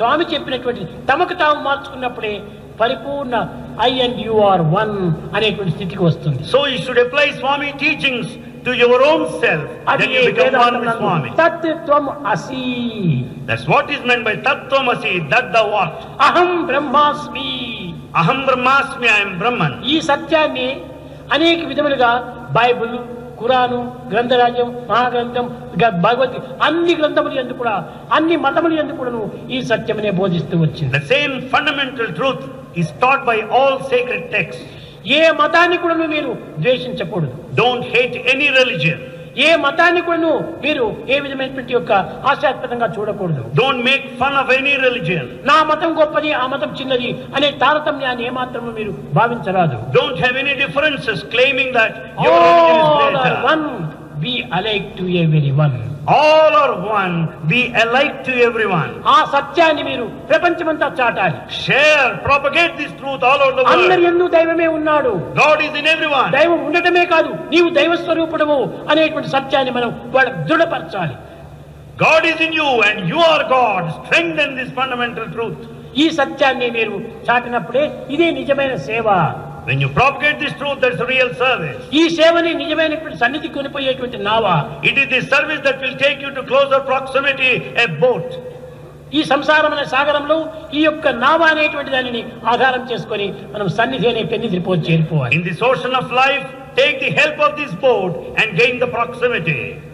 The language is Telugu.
స్వామి చెప్పినటువంటి తమకు తాము మార్చుకున్నప్పుడే పరిపూర్ణ I and you are one అనేటువంటి స్థితికి వస్తుంది So you should apply Swami teachings to your own self. అది Then you become one with Swami. తత్వం అసి That's what is meant by Tattvamasi, that the what? అహం బ్రహ్మాస్మి Aham Brahmasmi, I am Brahman. ఈ సత్యాన్ని అనేక విధములుగా బైబిల్ ఖురాను గ్రంథరాజ్యం మహాగ్రంథం గ- భగవద్గీత అన్ని గ్రంథములు ఎందుకు కూడా అన్ని మతములు ఎందుకు కూడాను ఈ సత్యమనే బోధిస్తూ వచ్చింది The same fundamental truth is taught by all sacred texts. ఏ మతాన్ని కూడాను మీరు ద్వేషించకూడదు Don't hate any religion. ఏ మతాన్ని కూడాను మీరు ఏ విధమైనటువంటి యొక్క హాస్యాస్పదంగా చూడకూడదు Don't make fun of any religion. నా మతం గొప్పది ఆ మతం చిన్నది అనే తారతమ్యాన్ని ఏమాత్రము మీరు భావించరాదు Don't have any differences claiming that your religion is All are better. one, be alike to every one. All are one, be alike to everyone. ఆ సత్యాన్ని మీరు ప్రపంచమంతా చాటాలి Share, propagate this truth all over the అందరి world. ఎందు దైవమే ఉన్నాడు God is in everyone. దైవం ఉండటమే కాదు నీవు దైవ స్వరూపుడము అనేటువంటి సత్యాన్ని మనం వాళ్ళ దృఢపరచాలి God is in you and you are God. Strengthen this fundamental truth. ఈ సత్యాన్ని మీరు చాటినప్పుడే ఇదే నిజమైన సేవ When you propagate this truth, that's real service. ఈ సేవని నిజమైనటువంటి సన్నిధి కొనిపోయేటువంటి నావ It is the service that will take you to closer proximity, a boat. ఈ సంసారం అనే సాగరంలో ఈ యొక్క నావ అనేటువంటి దానిని ఆధారం చేసుకొని మనం సన్నిధి అనే పెన్నిధి పోయి చేరిపోవాలి In this ocean of life, take the help of this boat and gain the proximity.